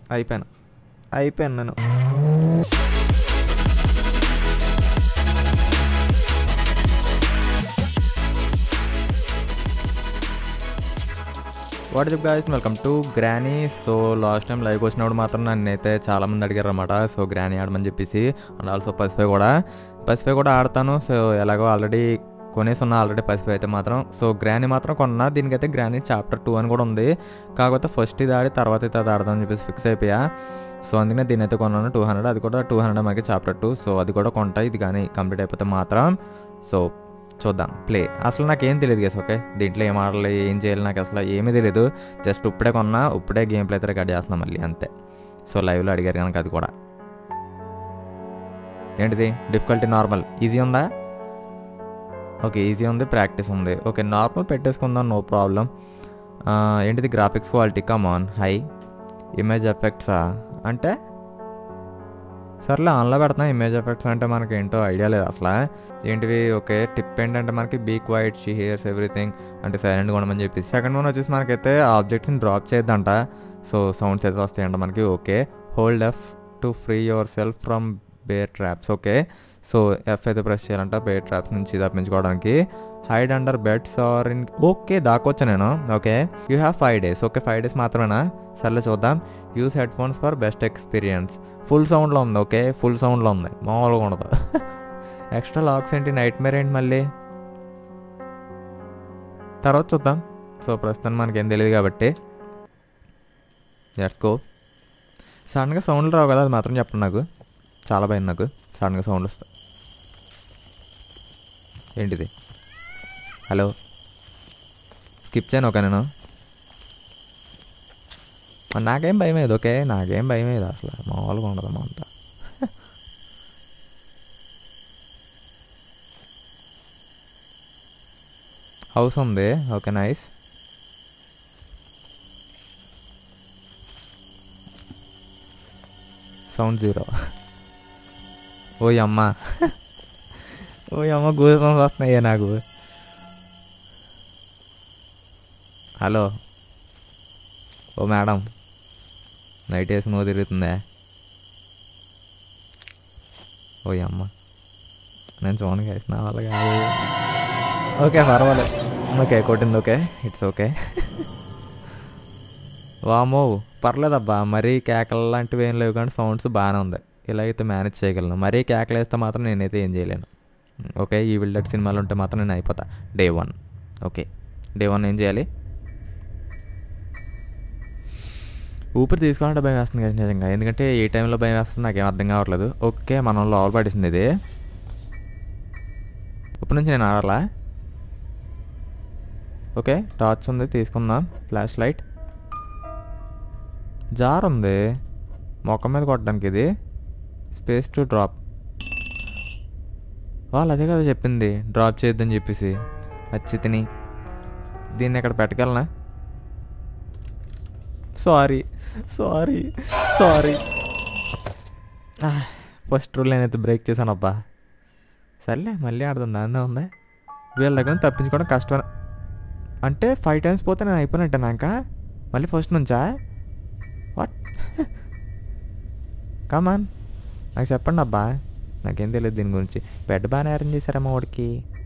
అయిపోయాను అయిపోయాను నేను what is guys welcome to granny so last time live వచ్చినప్పుడు మాత్రం నన్ను అయితే చాలా మంది అడిగారు అనమాట సో గ్రానీ ఆడమని చెప్పేసి అండ్ ఆల్సో పసిఫై కూడా పసిఫై కూడా ఆడతాను సో ఎలాగో ఆల్రెడీ కొనేసి ఉన్నా ఆల్రెడీ పసిఫై అయితే మాత్రం సో గ్రానీ మాత్రం కొన్నా దీనికైతే గ్రానీ చాప్టర్ టూ అని కూడా ఉంది కాకపోతే ఫస్ట్ ఇది ఆడి తర్వాత అయితే అది ఆడదామని చెప్పేసి ఫిక్స్ అయిపోయా సో అందుకనే దీని అయితే కొన్నాను టూ హండ్రెడ్ అది కూడా టూ హండ్రెడ్ మనకి చాప్టర్ టూ సో అది కూడా కొంటా ఇది కానీ కంప్లీట్ అయిపోతే మాత్రం సో చూద్దాం ప్లే అసలు నాకేం తెలియదు గేస్ ఓకే దీంట్లో ఏం ఆడాలి ఏం చేయాలి నాకు అసలు ఏమీ తెలియదు జస్ట్ ఇప్పుడే కొన్నా ఇప్పుడే గేమ్ ప్లే అయితే రికార్డ్ చేస్తున్నా మళ్ళీ అంతే సో లైవ్లో అడిగారు కనుక అది కూడా ఏంటిది డిఫికల్టీ నార్మల్ ఈజీ ఉందా ఓకే ఈజీ ఉంది ప్రాక్టీస్ ఉంది ఓకే నార్మల్ పెట్టేసుకుందాం నో ప్రాబ్లం ఏంటిది graphics quality come on high image ఎఫెక్ట్సా అంటే సర్లే ఆన్లో పెడతాం ఇమేజ్ ఎఫెక్ట్స్ అంటే మనకి ఏంటో ఐడియా లేదు అసలు ఏంటివి ఓకే టిప్ ఏంటంటే మనకి be quiet she hears everything అంటే సైలెంట్గా ఉండమని చెప్పి సెకండ్ వన్ వచ్చేసి మనకైతే ఆబ్జెక్ట్స్ని డ్రాప్ చేయొద్దంట సో సౌండ్స్ అయితే వస్తాయంట మనకి okay hold F to free yourself from bear traps okay so F అయితే ప్రెస్ చేయాలంట బేర్ ట్రాప్స్ నుంచి తప్పించుకోవడానికి hide under beds or in okay దాకొచ్చా నేను okay you have five days okay five days మాత్రమేనా సర్లే చూద్దాం use headphones for best experience full సౌండ్లో ఉంది ఓకే ఫుల్ సౌండ్లో ఉంది మామూలుగా ఉండదు ఎక్స్ట్రా లాక్స్ ఏంటి నైట్ మేర్ ఏంటి మళ్ళీ తర్వాత చూద్దాం సో ప్రస్తుతం మనకేం తెలియదు కాబట్టి లెట్స్ గో సడన్గా సౌండ్లు రావు కదా అది మాత్రం చెప్పండి నాకు చాలా భయం నాకు సడన్గా సౌండ్ వస్తా ఏంటిది హలో స్కిప్ చేయను ఓకే నేను నాకేం భయం లేదు ఓకే నాకేం భయం లేదు అసలు మామూలుగా ఉండదు మా అంతా హౌస్ ఉంది ఓకే నైస్ సౌండ్ జీరో ఓ అమ్మ ఓ అమ్మ గూసం వస్తున్నాయ్యా నాకు హలో ఓ మేడం నైట్ వేసి నువ్వు తిరుగుతుందే ఓ అమ్మ నేను చూడండి గైస్ నా వల్ల కాదు ఓకే పర్వాలేదు ఓకే కొట్టింది ఓకే ఇట్స్ ఓకే వామో పర్లేదబ్బా మరీ కేకలు లాంటివి ఏం లేవు కానీ సౌండ్స్ బాగానే ఉంది ఇలా అయితే మేనేజ్ చేయగలను మరీ కేకలు వేస్తే మాత్రం నేనైతే ఏం చేయలేను ఓకే ఈ విల్డెడ్ సినిమాలు ఉంటే మాత్రం నేను అయిపోతా day one okay day one ఏం చేయాలి ఊపిరి తీసుకోవాలంటే భయం వేస్తుంది కదా నిజంగా ఎందుకంటే ఏ టైంలో భయం వేస్తుంది నాకేం అర్థం కావట్లేదు ఓకే మనం లోపల పడేసింది ఇది ఇప్పటి నుంచి నేను ఆడాలా ఓకే టార్చ్ ఉంది తీసుకుందాం ఫ్లాష్ లైట్ జార్ ఉంది మొక్క మీద కొట్టడానికి ఇది స్పేస్ టు డ్రాప్ వాళ్ళు అదే కదా చెప్పింది డ్రాప్ చేయొద్దని చెప్పేసి వచ్చి తిని దీన్ని ఎక్కడ పెట్టగలనా sorry sorry sorry first rule నేనైతే బ్రేక్ చేశాను అబ్బా సర్లే మళ్ళీ ఆడుతుంది దాన్నే ఉంది వీళ్ళ దగ్గర నుంచి తప్పించుకోవడం కష్టం అంటే ఫైవ్ టైమ్స్ పోతే నేను అయిపోయినట్టే నాక మళ్ళీ ఫస్ట్ నుంచా వాట్ కమాన్ నాకు చెప్పండి అబ్బా నాకేం తెలియదు దీని గురించి బెడ్ బాగానే అరేంజ్ చేశారమ్మా వాడికి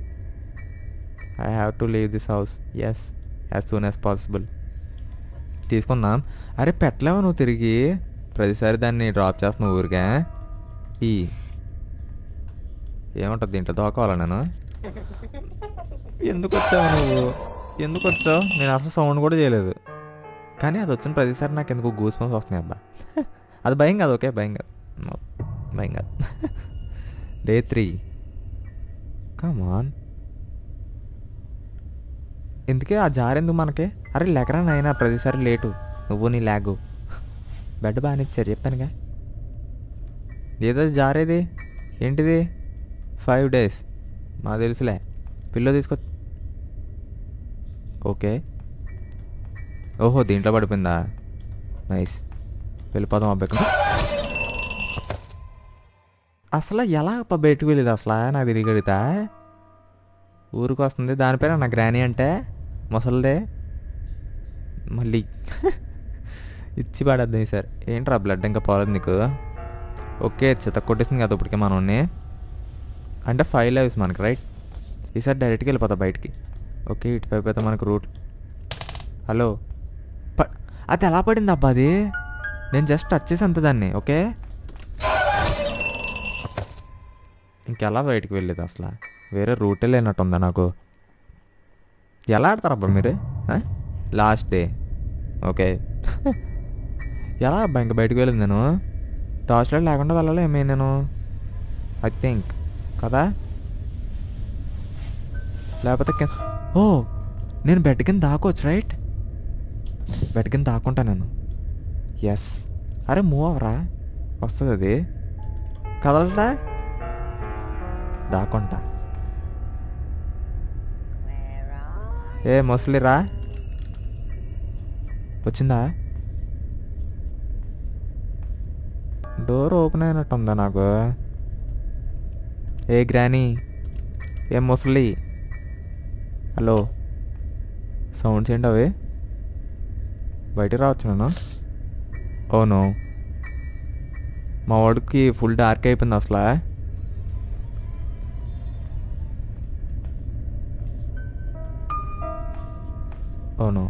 I have to leave this house yes as soon as possible తీసుకుందాం అరే పెట్టలేవా నువ్వు తిరిగి ప్రతిసారి దాన్ని డ్రాప్ చేస్తున్నావు ఊరిగా ఈ ఏముంటుంది దీంట్లో దోకోవాలా నేను ఎందుకు వచ్చావు నువ్వు ఎందుకు వచ్చావు నేను అసలు సౌండ్ కూడా చేయలేదు కానీ అది వచ్చిన ప్రతిసారి నాకు ఎందుకు గూస్ పంప్స్ వస్తున్నాయి అబ్బా అది భయం కాదు ఓకే భయం కాదు No, భయం కాదు డే త్రీ కమాన్ ఎందుకే ఆ జారెందుకు మనకి అరే లెకరా నాయనా ప్రతిసారి లేటు నువ్వు నీ లాగు బెడ్ బాగానే ఇచ్చారు చెప్పానుగా ఏదో జారేది ఏంటిది ఫైవ్ డేస్ మా తెలుసులే పిల్లో తీసుకో ఓకే ఓహో దీంట్లో పడిపోయిందా నైస్ వెళ్ళిపోదాం అబ్బాయి అసలు ఎలా అప్ప బయటకు వెళ్ళేది అసలు నాకు తిరిగడితా ఊరికి వస్తుంది దానిపైన నా గ్రానీ అంటే ముసలిదే మళ్ళీ ఇచ్చి పడద్దు సార్ ఏంట్రా బ్లడ్ ఇంకా పోలేదు నీకు ఓకే చిత కొట్టేసింది కదా ఇప్పటికే మనల్ని అంటే ఫైవ్ లైవ్స్ మనకి రైట్ ఈసారి డైరెక్ట్గా వెళ్ళిపోతా బయటికి ఓకే ఇటువైపు అయితే మనకు రూట్ హలో ప అది ఎలా పడింది అబ్బా అది నేను జస్ట్ టచ్ చేసి అంత దాన్ని ఓకే ఇంకెలా బయటికి వెళ్ళేది అసలు వేరే రూటే లేనట్టుందా నాకు ఎలా ఆడతారు అబ్బా మీరు లాస్ట్ డే ఓకే ఎలా అబ్బా ఇంకా బయటకు వెళ్ళింది నేను టార్చ్ లైట్ లేకుండా వెళ్ళాలి ఏమే నేను ఐ థింక్ కదా లేకపోతే కింద ఓ నేను బెడ్ కింద దాకోవచ్చు రైట్ బెడ్ కింద దాక్కుంటా నేను ఎస్ అరే మూవ్ అవరా వస్తుంది అది కదలరా దాక్కుంటా ఏ ముసలిరా వచ్చిందా డోర్ ఓపెన్ అయినట్టుందా నాకు ఏ గ్రానీ ఏ ముసలి హలో సౌండ్స్ ఏంటి అవి బయటికి రావచ్చు నేను అవును మా వాడికి ఫుల్ డార్క్ అయిపోయింది అసలు అవును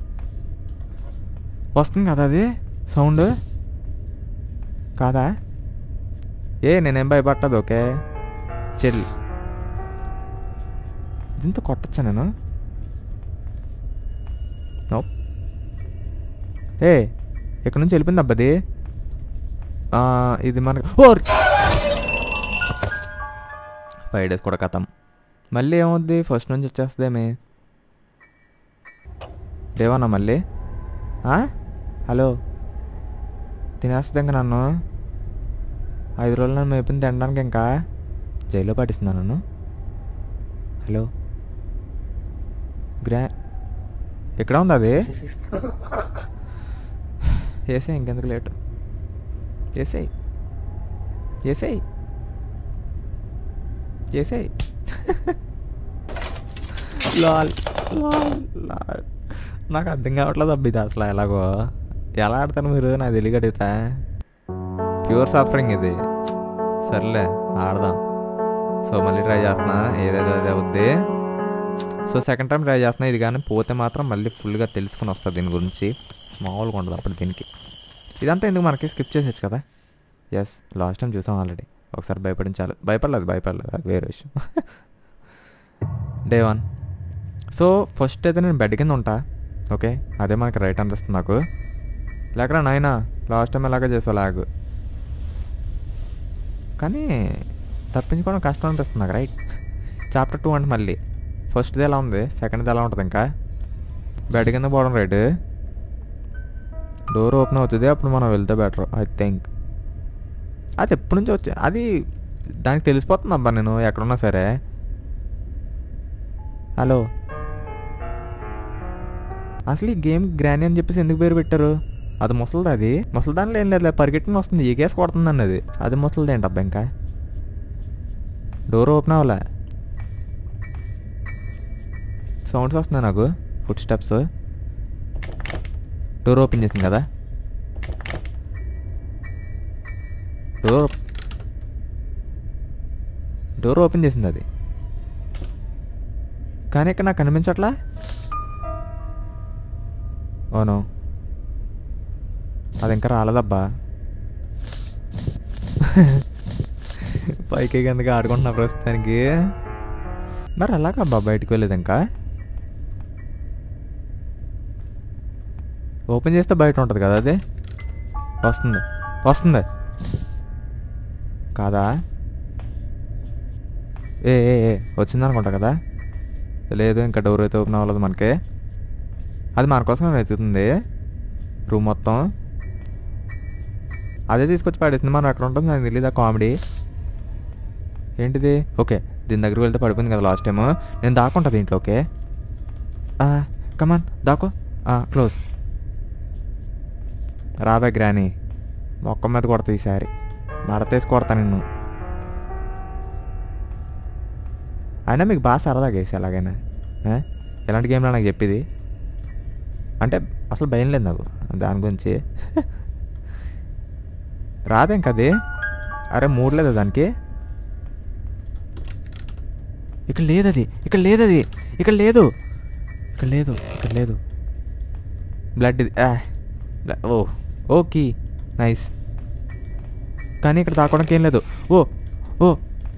వస్తుంది కదా అది సౌండ్ కాదా ఏ నేనేం భయపట్టదు ఓకే చెల్ దీంతో కొట్టచ్చా నేను నో ఏ ఇక్కడ నుంచి వెళ్ళిపోయింది అబ్బది ఆ, ఇది మనకు ఓ ఫైవ్ డేస్ కూడా కథం మళ్ళీ ఏమవుద్ది ఫస్ట్ నుంచి వచ్చేస్తుందేమి లేవన్నా మళ్ళీ ఆ? హలో తినేస్తుంది ఇంకా నన్ను ఐదు రోజులు నన్ను మేపింది తినడానికి ఇంకా జైల్లో పట్టిస్తుందా నన్ను హలో గ్రా ఎక్కడ ఉంది అది వేసే ఇంకెందుకు లేటు వేసేయి వేసేయి చేసేయి లాల్ లాల్ లాల్ నాకు అర్థం కావట్లేదు అబ్బి ఇది అసలు ఎలాగో ఎలా ఆడతాను మీరు నాకు తెలియక అడుగుతా ప్యూర్ సఫరింగ్ ఇది సర్లే ఆడదాం సో మళ్ళీ ట్రై చేస్తున్నా ఏదేదో అదే అవుద్ది సో సెకండ్ టైం ట్రై చేస్తున్నా ఇది కానీ పోతే మాత్రం మళ్ళీ ఫుల్గా తెలుసుకుని వస్తుంది దీని గురించి మామూలుగా ఉండదు అప్పుడు దీనికి ఇదంతా ఎందుకు మనకి స్కిప్ చేసేచ్చు కదా ఎస్ లాస్ట్ టైం చూసాం ఆల్రెడీ ఒకసారి భయపడించాలి భయపడలేదు భయపడలేదు అది వేరే విషయం డే వన్ సో ఫస్ట్ అయితే నేను బెడ్ కింద ఉంటా ఓకే అదే మనకి రైట్ అనిపిస్తుంది నాకు లేకరా నాయనా లాస్ట్ టైం ఎలాగ చేసావు లాగ్ కానీ తప్పించుకోవడం కష్టం అనిపిస్తుంది నాకు రైట్ చాప్టర్ టూ అంటే మళ్ళీ ఫస్ట్ది ఎలా ఉంది సెకండ్ది ఎలా ఉంటుంది ఇంకా బెడ్ కింద పోవడం రైట్ డోర్ ఓపెన్ అవుతుంది అప్పుడు మనం వెళ్తే బెటర్ ఐ థింక్ అది ఎప్పటి నుంచి వచ్చి అది దానికి తెలిసిపోతుంది అబ్బా నేను ఎక్కడున్నా సరే హలో అసలు ఈ గేమ్ గ్రానీ అని చెప్పేసి ఎందుకు పేరు పెట్టారు అది ముసలిది అది ముసలి దానిలో ఏం లేదు పరిగెట్టుకుని వస్తుంది ఈగేసి కొడుతుందండి అది అది ముసలిది ఏంటి అబ్బా ఇంకా డోర్ ఓపెన్ అవ్వలే సౌండ్స్ వస్తున్నాయి నాకు ఫుడ్ స్టెప్స్ డోర్ ఓపెన్ చేసింది కదా డోర్ డోర్ ఓపెన్ చేసింది అది కానీ ఇక్కడ నాకు కనిపించట్లా ఓను అది ఇంకా రాలేదబ్బా పైకి కిందకి ఆడుకుంటున్నా ప్రస్తుతానికి మరి ఎలాగబ్బా బయటకు వెళ్ళేది ఇంకా ఓపెన్ చేస్తే బయట ఉంటుంది కదా అది వస్తుంది వస్తుంది కాదా ఏ ఏ ఏ వచ్చింది అనుకుంటా కదా లేదు ఇంకా డోర్ అయితే ఓపెన్ అవ్వలేదు మనకి అది మన కోసం వెతుకుతుంది రూమ్ మొత్తం అదే తీసుకొచ్చి పడేసింది మనం ఎక్కడ ఉంటుంది నాకు తెలియదు ఆ కామెడీ ఏంటిది ఓకే దీని దగ్గరికి వెళ్తే పడిపోయింది కదా లాస్ట్ టైం నేను దాక్కుంటా దీంట్లో ఓకే కమాన్ దాకో క్లోజ్ రాబే గ్రాని మొక్క మీద కొడతా ఈసారి మడతేసి కొడతా నిన్ను అయినా మీకు బాగా సరదాగా వేసి ఎలాగైనా ఆ? ఎలాంటి గేమ్లో నాకు చెప్పేది అంటే అసలు భయం లేదు నాకు దాని గురించి రాదేం కదే అరే మూడు లేదా దానికి ఇక్కడ లేదు అది ఇక్కడ లేదు అది ఇక్కడ లేదు ఇక్కడ లేదు ఇక్కడ లేదు బ్లడ్ ఇది ఆ, బ్ల- ఓ ఓకే నైస్ కానీ ఇక్కడ తాకోవడానికి ఏం లేదు ఓ ఓ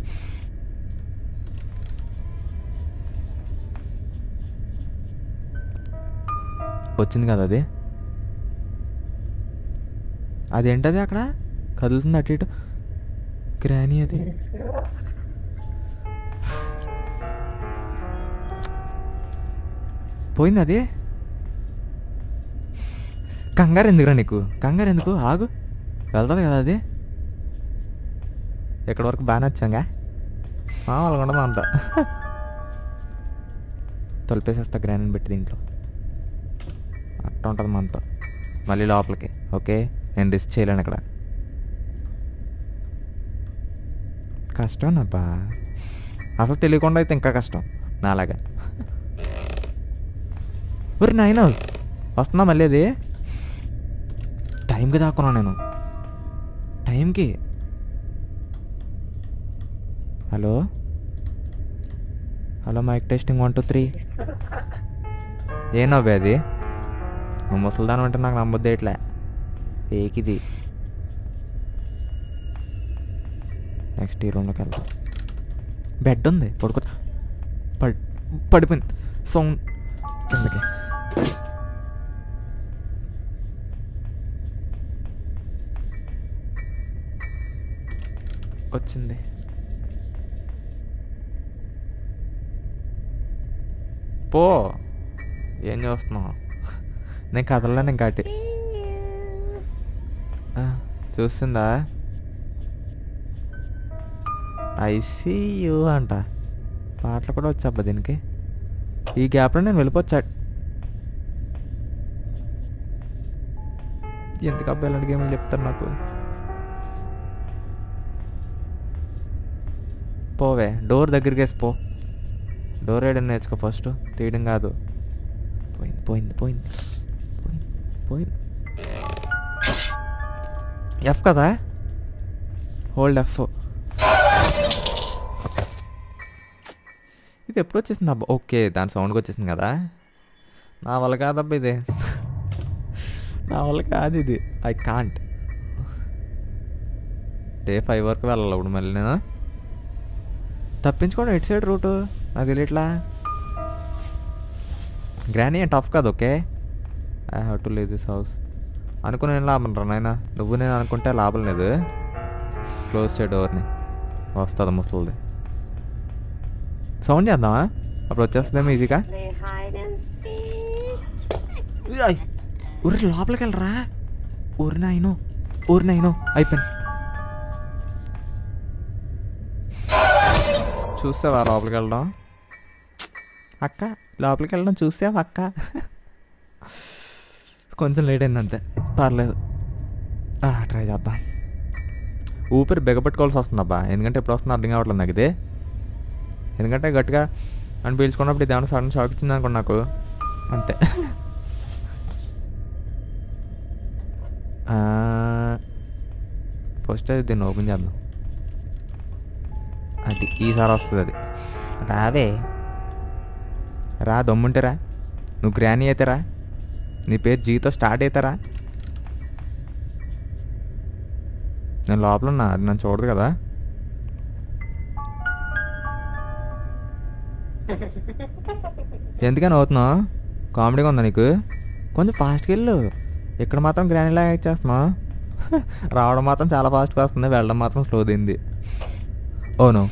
వచ్చింది కదా అది అదేంటది అక్కడ కదులుతుంది అటు ఇటు గ్రానీ అది పోయింది అది కంగారు ఎందుకురా నీకు కంగారు ఎందుకు ఆగు వెళ్తుంది కదా అది ఎక్కడి వరకు బాగానే వచ్చాంగా మామూలుగా ఉండదు అంత తొలిపేసేస్తా గ్రానైట్ పెట్టి దీంట్లో అట్ట ఉంటుంది మనతో మళ్ళీ లోపలికి ఓకే నేను రిస్క్ చేయలేను ఇక్కడ కష్టం అబ్బా అసలు తెలియకుండా అయితే ఇంకా కష్టం నాలాగా ఒరి నాయన వస్తున్నా మళ్ళీ అది టైంకి దాక్కున్నా నేను టైంకి hello hello mic testing one two three ఏ నవ్వే అది నువ్వు ముసలిదానం అంటే నాకు నమ్మొద్దు ఇట్లా ఫేక్ ఇది నెక్స్ట్ ఈ రూమ్లోకి వెళ్దాం బెడ్ ఉంది పడుకో పడ్ పడిపోయింది సౌండ్ కిందకి వచ్చింది పో ఏం చేస్తున్నావు నేను కదలలేను ఇంకా అటు ఆ, చూస్తుందా ఐసీ యూ అంట పాటలు కూడా వచ్చాబ్బా దీనికి ఈ గ్యాప్లో నేను వెళ్ళిపోవచ్చా ఎందుకు అబ్బాయి ఇలాంటి గేమ్లు చెప్తారు నాకు పోవే డోర్ దగ్గరికి వేసి పో డోర్ వేయడం నేర్చుకో ఫస్ట్ తీయడం కాదు పోయింది పోయింది పోయింది పోయింది పోయింది ఎఫ్ కదా హోల్డ్ ఎఫ్ ఇది ఎప్పుడు వచ్చేసింది అబ్బా ఓకే దాని సౌండ్కి వచ్చేసింది కదా నా వల్ల కాదబ్బా ఇది నా వల్ల కాదు ఇది ఐ కాంట్ డే ఫైవ్ వరకు వెళ్ళాలి ఇప్పుడు మళ్ళీ నేను తప్పించుకోండి ఎటు సైడ్ రూటు నాకు తెలియట్లా గ్రానీ ఏం టఫ్ కాదు okay I have to leave this house అనుకుని ఏం లాభం రా నాయన నువ్వు నేను అనుకుంటే లాభం లేదు క్లోజ్ చేయ డోర్ని వస్తుంది ముసలిది సౌండ్ చేద్దామా అప్పుడు వచ్చేస్తుందేమో ఈజీగా Play hide and seek. అయ్ ఊరి లోపలికి వెళ్ళరా ఊరి నాయను ఊరి నాయను అయిపోయింది చూసావా లోపలికి వెళ్ళడం అక్క లోపలికి వెళ్ళడం చూసావా అక్క కొంచెం లేట్ అయింది అంతే పర్లేదు ట్రై చేద్దాం ఊపిరి బిగపెట్టుకోవాల్సి వస్తుంది అబ్బా ఎందుకంటే ఎప్పుడు వస్తుందో అర్థం కావట్లేదు నాకు ఇది ఎందుకంటే గట్టిగా అని పీల్చుకున్నప్పుడు ఇది ఏమైనా సడన్ షాక్ ఇచ్చింది అనుకో నాకు అంతే ఫస్ట్ అది దీన్ని ఓపెన్ చేద్దాం అది ఈసారి వస్తుంది అది రావే రా దమ్ముంటే రా నువ్వు గ్రానీ అయితే రా నీ పేరు జీతో స్టార్ట్ అవుతారా నేను లోపల ఉన్నా అది నన్ను చూడదు కదా ఎందుకని అవుతున్నావు కామెడీగా ఉందా నీకు కొంచెం ఫాస్ట్కి వెళ్ళు ఇక్కడ మాత్రం గ్రానీలా చేస్తున్నావు రావడం మాత్రం చాలా ఫాస్ట్గా వస్తుంది వెళ్ళడం మాత్రం స్లో దింది ఓను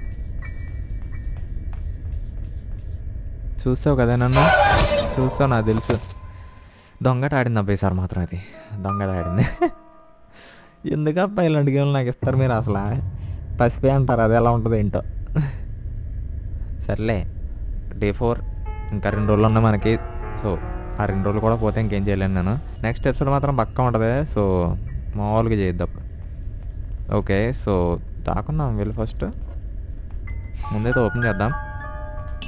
చూసావు కదా నన్ను చూస్తావు నాకు తెలుసు దొంగట ఆడింది అబ్బాయి సార్ మాత్రం అది దొంగట ఆడింది ఎందుకు అబ్బాయి ఇలాంటి గేమ్లు నాకు ఇస్తారు మీరు అసలు పసిపే అంటారు అది ఎలా ఉంటుంది ఏంటో సర్లే డే ఫోర్ ఇంకా రెండు రోజులు ఉన్నాయి మనకి సో ఆ రెండు రోజులు కూడా పోతే ఇంకేం చేయలేను నేను నెక్స్ట్ ఎపిసోడ్ మాత్రం పక్కా ఉంటుంది సో మామూలుగా చేయొద్దు అప్పుడు ఓకే సో దాకుందాం వెళ్ళి ఫస్ట్ ముందైతే ఓపెన్ చేద్దాం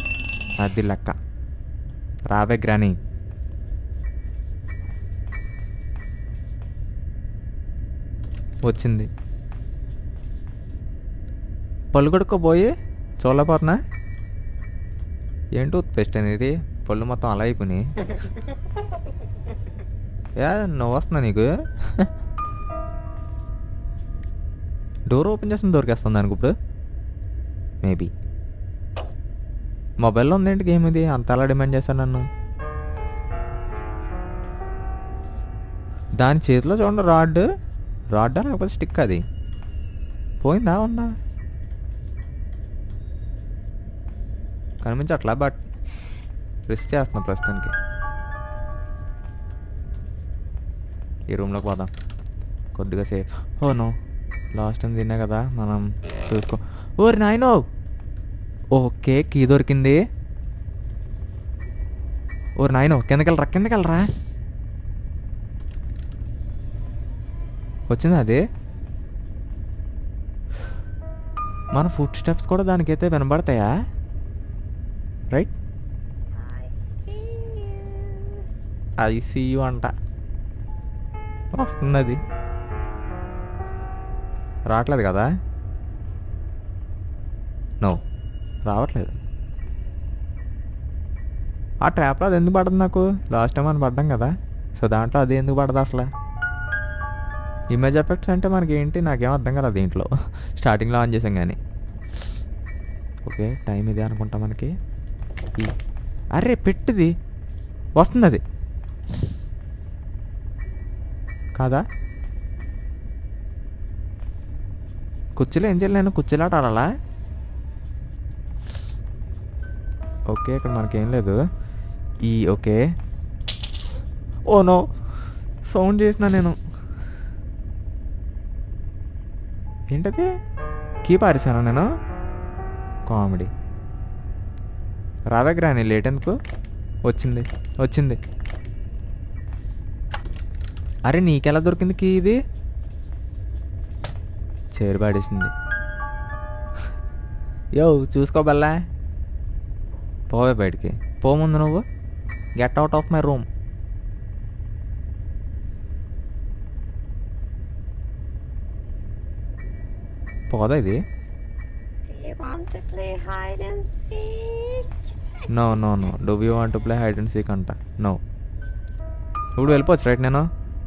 అది లెక్క రావే గ్రానీ వచ్చింది పళ్ళు కొడుకోపోయి చూడలేకపోతున్నా ఏంటి టూత్పేస్ట్ అనేది పళ్ళు మొత్తం అలా అయిపోయినాయి ఏ నువ్వు వస్తున్నా నీకు డోర్ ఓపెన్ చేస్తుంది దొరికేస్తుంది దానికి ఇప్పుడు మేబీ మొబైల్లో ఉందేంటి గేమ్ ఇది అంత అలా డిమాండ్ చేశాను నన్ను దాని చేతిలో చూడండి రాడ్ రాడ్ లేకపోతే స్టిక్ అది పోయిందా ఉందా కనిపించట్లా బట్ రిస్క్ చేస్తున్నా ప్రస్తుతానికి ఈ రూమ్లోకి పోదాం కొద్దిగా safe oh no last time తిన్నా కదా మనం చూసుకో ఓరి నాయనో ఓకే కీ దొరికింది ఓరి నాయనో కిందకెళ్ళరా కిందకెళ్ళరా వచ్చింది అది మన ఫుడ్ స్టెప్స్ కూడా దానికైతే వినబడతాయా right I see you. I see you అంట వస్తుంది అది రావట్లేదు కదా నో రావట్లేదు ఆ ట్రాప్లో అది ఎందుకు పడదు నాకు లాస్ట్ టైం అని పడ్డాం కదా సో దాంట్లో అది ఎందుకు పడదు అసలు ఇమేజ్ ఎఫెక్ట్స్ అంటే మనకి ఏంటి నాకేం అర్థం కదా దీంట్లో స్టార్టింగ్లో ఆన్ చేసాం కానీ ఓకే టైం ఇది అనుకుంటా మనకి ఈ- అరే పెట్టిది వస్తుంది అది కాదా కుర్చీలో ఏం చేయాలి నేను కుర్చీలాట ఆడాలా ఓకే ఇక్కడ మనకేం లేదు ఈ ఓకే ఓ నో సౌండ్ చేసిన నేను ఏంటది కీ పారేసాను నేను కామెడీ రావే గ్రాని లేట్ ఎందుకు వచ్చింది వచ్చింది అరే నీకెలా దొరికింది కీ ఇది చేరు పాడేసింది యో చూసుకో బల్లా పోవే బయటికి పో ముందు నువ్వు get out of my room పోదా ఇది Do you want to play hide and seek? No no no do you want play hide and seek అంట నో ఇప్పుడు వెళ్ళిపోవచ్చు రైట్ నేను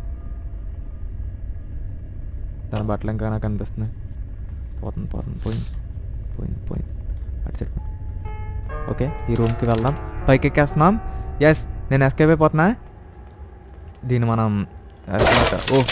దాని బట్టలు ఇంకా నాకు అనిపిస్తున్నాయి పోతుంది పోతుంది పోయింది పోయింది పోయింది అటు సైడ్ పోయింది. ఓకే ఈ రూమ్కి వెళ్దాం పైకి ఎక్కేస్తున్నాం ఎస్ నేను ఎస్కేప్ అయిపోతున్నా దీన్ని మనం escape- ఓ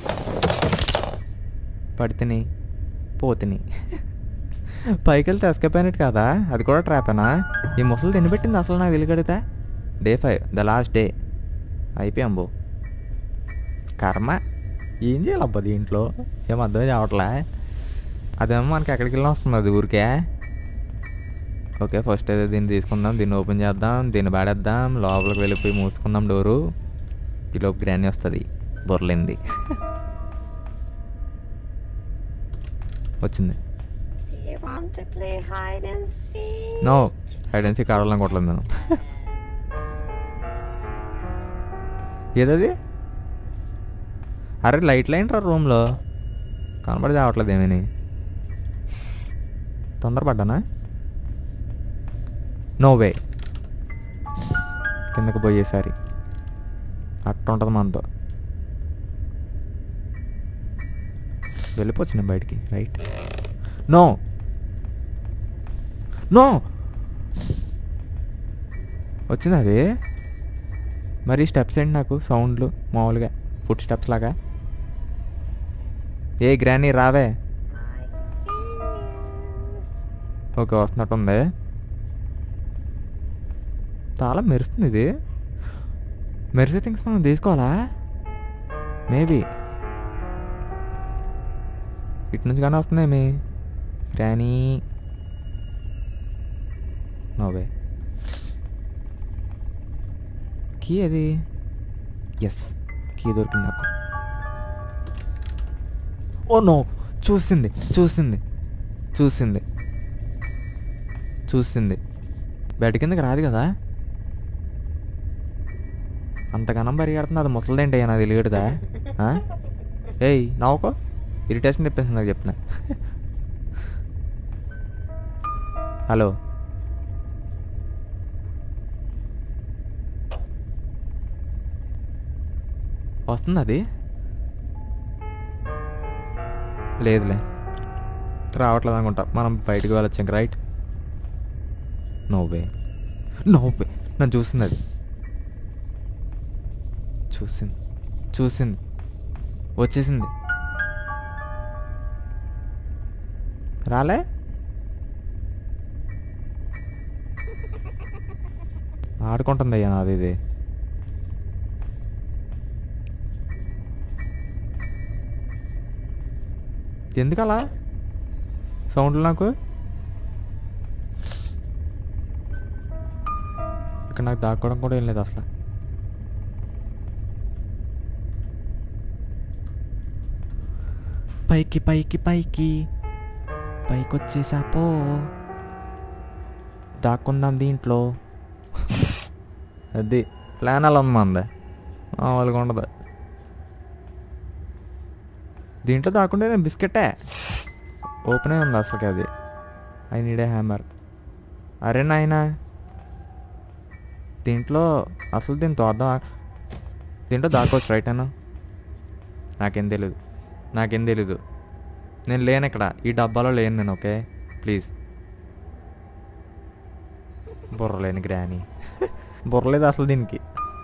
పడితేని పోతిని పైకి వెళ్తే ఎస్కేప్ అయినట్టు కదా అది కూడా ట్రాపేనా ఈ ముసలి తిని పెట్టింది అసలు నాకు తెలియగడితే day five the last day అయిపోయాం బో కర్మ ఏం చేయాలబ్బా దీంట్లో ఏం అర్థమే కావట్లే అదేమో మనకి ఎక్కడికి వెళ్ళినా వస్తుంది అది ఊరికే ఓకే ఫస్ట్ అయితే దీన్ని తీసుకుందాం దీన్ని ఓపెన్ చేద్దాం దీన్ని పాడేద్దాం లోపలికి వెళ్ళిపోయి మూసుకుందాం డోరు ఈ లోపు గ్రాని వస్తుంది బొర్లింది వచ్చింది Do you want to play hide and seek? No hide and seek ఆడాలనుకోవట్లేదు నేను ఏదది అరే లైట్ లైన్ రా రూమ్లో కనబడి రావట్లేదు ఏమని తొందరపడ్డానా నో వే కిందకి పోయేసారి అట్ట ఉంటుంది మనతో వెళ్ళిపోవచ్చు నేను బయటికి రైట్ నో నో వచ్చింది అది మరి స్టెప్స్ ఏంటి నాకు సౌండ్లు మామూలుగా ఫుడ్ స్టెప్స్ లాగా ఏ గ్రానీ రావే I see you. ఓకే వస్తున్నట్టుంది చాలా మెరుస్తుంది ఇది మెరిసే థింగ్స్ మనం తీసుకోవాలా మేబీ ఇటు నుంచి కానీ వస్తుందేమి గ్రానీ నోవే కీ అది ఎస్ కీ దొరికింది నాకు ఓ నో చూసింది చూసింది చూసింది చూసింది బెడ్ కిందకి రాదు కదా అంతగానం పరిగెడుతుంది అది ముసలిదేంటి నాకు తెలియడుదా ఆ? ఏయ్ నవ్వుకో ఇరిటేషన్ తెప్పేసింది నాకు చెప్పిన హలో వస్తుంది అది లేదులే రావట్లేదు అనుకుంటా మనం బయటికి వెళ్ళొచ్చు ఇంక రైట్ నోవే నోవే నన్ను చూసింది అది చూసింది చూసింది వచ్చేసింది రాలే ఆడుకుంటుంది అయ్యా నాది ఇది ఎందుకలా సౌండ్లు నాకు ఇక్కడ నాకు దాక్కోవడం కూడా ఏం లేదు అసలు పైకి పైకి పైకి పైకి వచ్చేసా పో దాక్కుందాం దీంట్లో అది ప్లాన్ అలా ఉంది మంది మామూలుగా ఉండదు దీంట్లో దాక్కుంటే నేను బిస్కెటే ఓపెన్ అయి ఉంది అసలుకి అది ఐ నీడ్ ఏ హ్యామర్ అరే నాయనా దీంట్లో అసలు దీన్ని తోద్దాం దీంట్లో దాక్కోవచ్చు రైట్ అన్న నాకేం తెలీదు నాకేం తెలీదు నేను లేను ఇక్కడ ఈ డబ్బాలో లేను నేను ఓకే ప్లీజ్ బుర్రలేని గ్రాని బుర్రలేదు అసలు దీనికి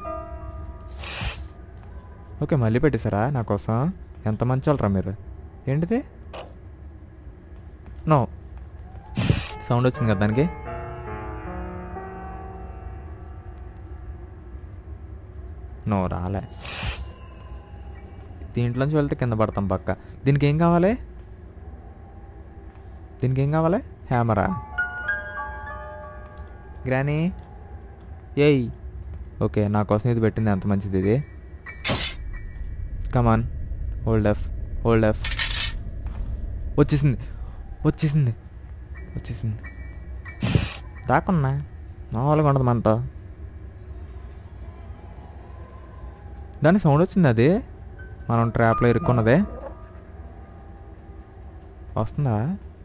ఓకే మళ్ళీ పెట్టేశారా నా కోసం ఎంత మంచి వాళ్ళరా మీరు ఏంటిది నో సౌండ్ వచ్చింది కదా దానికి నో రాలే దీంట్లోంచి వెళ్తే కింద పడతాం పక్క దీనికి ఏం కావాలి దీనికి ఏం కావాలి హ్యామరా గ్రానీ ఏయ్ ఓకే నా కోసం ఇది పెట్టింది ఎంత మంచిది ఇది come on hold F hold F వచ్చేసింది వచ్చేసింది వచ్చేసింది దాకున్నా మామూలుగా ఉండదు మనతో దాని సౌండ్ వచ్చింది అది మనం ట్రాప్లో ఇరుక్కున్నదే వస్తుందా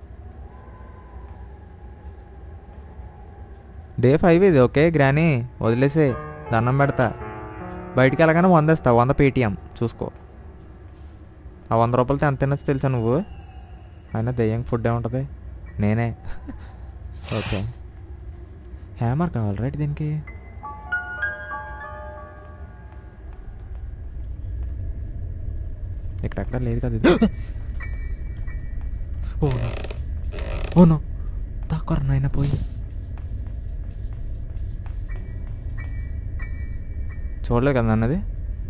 డే ఫైవ్ ఇది ఓకే గ్రానీ వదిలేసే దండం పెడతా బయటికి వెళ్ళగానే వంద ఇస్తా వంద పేటిఎం చూసుకో ఆ వంద రూపాయలతో ఎంత తినచ్చు తెలుసా నువ్వు అయినా దెయ్యం ఫుడ్ ఏముంటుంది నేనే ఓకే హ్యామర్ కావాలి రైట్ దీనికి ఇక్కడెక్కడ లేదు కదా ఇది ఓ నో. ఓ నో దాక్కోరు నాయన పోయి చూడలేదు కదా అన్నది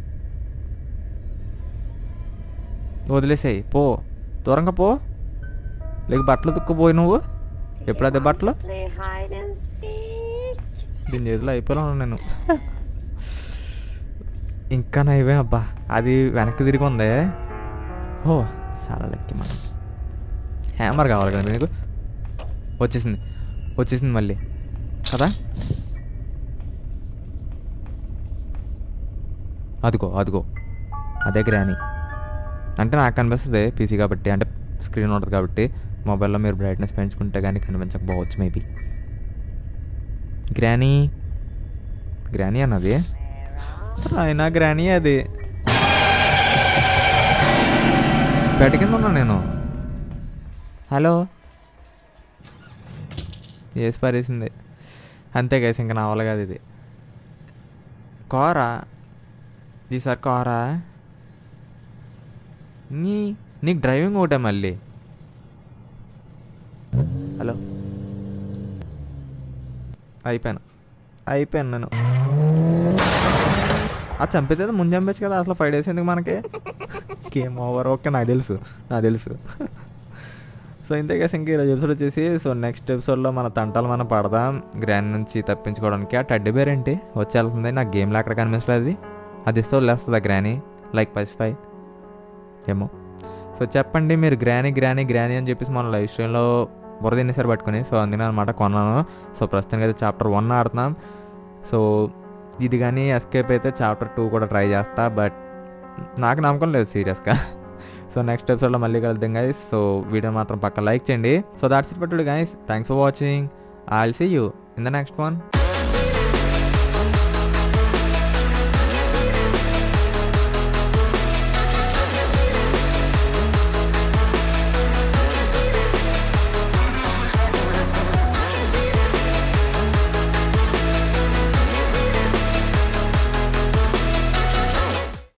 వదిలేసాయి పో దూరంగా పో లేక బట్టలు తుక్కుపోయి నువ్వు Do you ఎప్పుడు అదే want బట్టలు to play hide and seek? దీని చేతిలో అయిపోయాను నేను ఇంకా నైవే అబ్బా అది వెనక్కి తిరిగి ఉంది ఓ చాలా లెక్కి మనం హ్యామర్ కావాలి కదా నీకు వచ్చేసింది వచ్చేసింది మళ్ళీ కదా అదిగో అదిగో అదే గ్రాని అంటే నాకు కనిపిస్తుంది పీసీ కాబట్టి అంటే స్క్రీన్ ఉంటుంది కాబట్టి మొబైల్లో మీరు బ్రైట్నెస్ పెంచుకుంటే కానీ కనిపించకపోవచ్చు మేబీ గ్రానీ గ్రానీ అన్నది అయినా గ్రానీ అది బయట కింద ఉన్నా నేను హలో వేసి పారేసింది అంతే గైస్ ఇంకా నా వల్ల కాదు ఇది కోరా ఈసారి కోరా నీ నీకు డ్రైవింగ్ ఒకటే మళ్ళీ హలో అయిపోయాను అయిపోయాను నేను అది చంపితే ముందు చంపచ్చు కదా అసలు ఫైవ్ డేస్ ఎందుకు మనకి గేమ్ ఓవర్ ఓకే నాకు తెలుసు నాకు తెలుసు సో ఇంతే కదా ఇంక ఈరోజు ఎపిసోడ్ వచ్చేసి సో నెక్స్ట్ ఎపిసోడ్లో మన తంటాలు మనం పడదాం గ్రాండ్ నుంచి తప్పించుకోవడానికి ఆ టడ్డీ బేర్ ఏంటి వచ్చి వెళ్తుంది నాకు గేమ్లో ఎక్కడ కనిపించలేదు అది అది ఇస్తే వదిలేస్తుందా గ్రానీ లైక్ పసిఫై ఏమో సో చెప్పండి మీరు గ్రానీ గ్రానీ గ్రానీ అని చెప్పేసి మన లైఫ్ స్టైల్లో బురద ఎన్నిసారి పట్టుకుని సో అందుకని అనమాట కొన్నాను సో ప్రస్తుతానికి అయితే చాప్టర్ వన్ ఆడుతున్నాం సో ఇది కానీ ఎస్కేప్ అయితే చాప్టర్ టూ కూడా ట్రై చేస్తా బట్ నాకు నమ్మకం లేదు సీరియస్గా సో నెక్స్ట్ ఎపిసోడ్లో మళ్ళీ కలుద్దాం గైస్ సో వీడియో మాత్రం పక్క లైక్ చేయండి సో దాట్స్ ఇట్ పట్టుడు guys thanks for watching I will see you in the next one